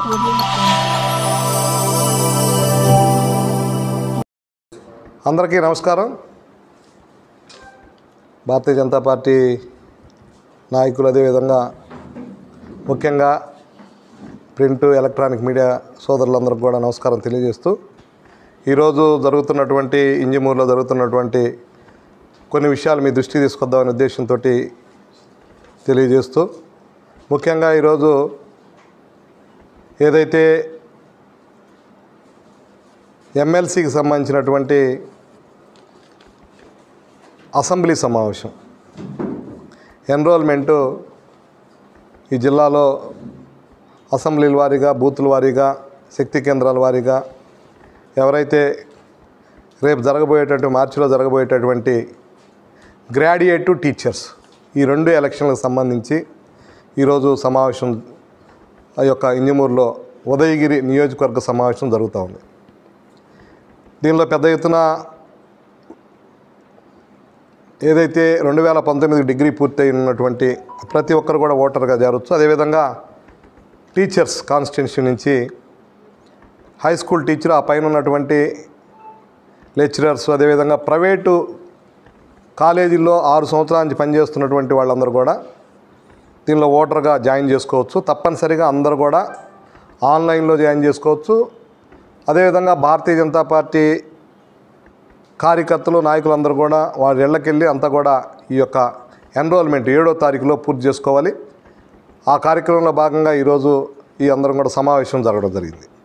అందరికీ నమస్కారం భారతీయ జనతా పార్టీ నాయకులు అదేవిధంగా ముఖ్యంగా ప్రింట్ ఎలక్ట్రానిక్ మీడియా సోదరులందరికీ కూడా నమస్కారం తెలియజేస్తూ ఈరోజు జరుగుతున్నటువంటి ఇంజమూరులో జరుగుతున్నటువంటి కొన్ని విషయాలు మీ దృష్టికి తీసుకొద్దామనే ఉద్దేశంతో తెలియజేస్తూ ముఖ్యంగా ఈరోజు ఏదైతే ఎమ్మెల్సీకి సంబంధించినటువంటి అసెంబ్లీ సమావేశం ఎన్రోల్మెంటు ఈ జిల్లాలో అసెంబ్లీల వారీగా బూతుల వారీగా శక్తి కేంద్రాల వారీగా ఎవరైతే రేపు జరగబోయేటటువంటి మార్చిలో జరగబోయేటటువంటి గ్రాడ్యుయేట్ టీచర్స్ ఈ రెండు ఎలక్షన్లకు సంబంధించి ఈరోజు సమావేశం ఆ యొక్క ఇంజమూరులో ఉదయగిరి నియోజకవర్గ సమావేశం జరుగుతూ ఉంది దీనిలో పెద్ద ఎత్తున ఏదైతే రెండు వేల పంతొమ్మిది డిగ్రీ పూర్తయి ఉన్నటువంటి ప్రతి ఒక్కరు కూడా ఓటర్గా చేరొచ్చు అదేవిధంగా టీచర్స్ కాన్స్టిట్యున్సీ నుంచి హై స్కూల్ టీచర్ ఆ పైన ఉన్నటువంటి లెక్చరర్స్ అదేవిధంగా ప్రైవేటు కాలేజీల్లో ఆరు సంవత్సరాల నుంచి పనిచేస్తున్నటువంటి వాళ్ళందరూ కూడా దీనిలో ఓటర్గా జాయిన్ చేసుకోవచ్చు తప్పనిసరిగా అందరూ కూడా ఆన్లైన్లో జాయిన్ చేసుకోవచ్చు అదేవిధంగా భారతీయ జనతా పార్టీ కార్యకర్తలు నాయకులందరూ కూడా వారి ఇళ్ళకెళ్ళి అంతా కూడా ఈ యొక్క ఎన్రోల్మెంట్ ఏడో తారీఖులో పూర్తి చేసుకోవాలి ఆ కార్యక్రమంలో భాగంగా ఈరోజు ఈ అందరం కూడా సమావేశం జరగడం జరిగింది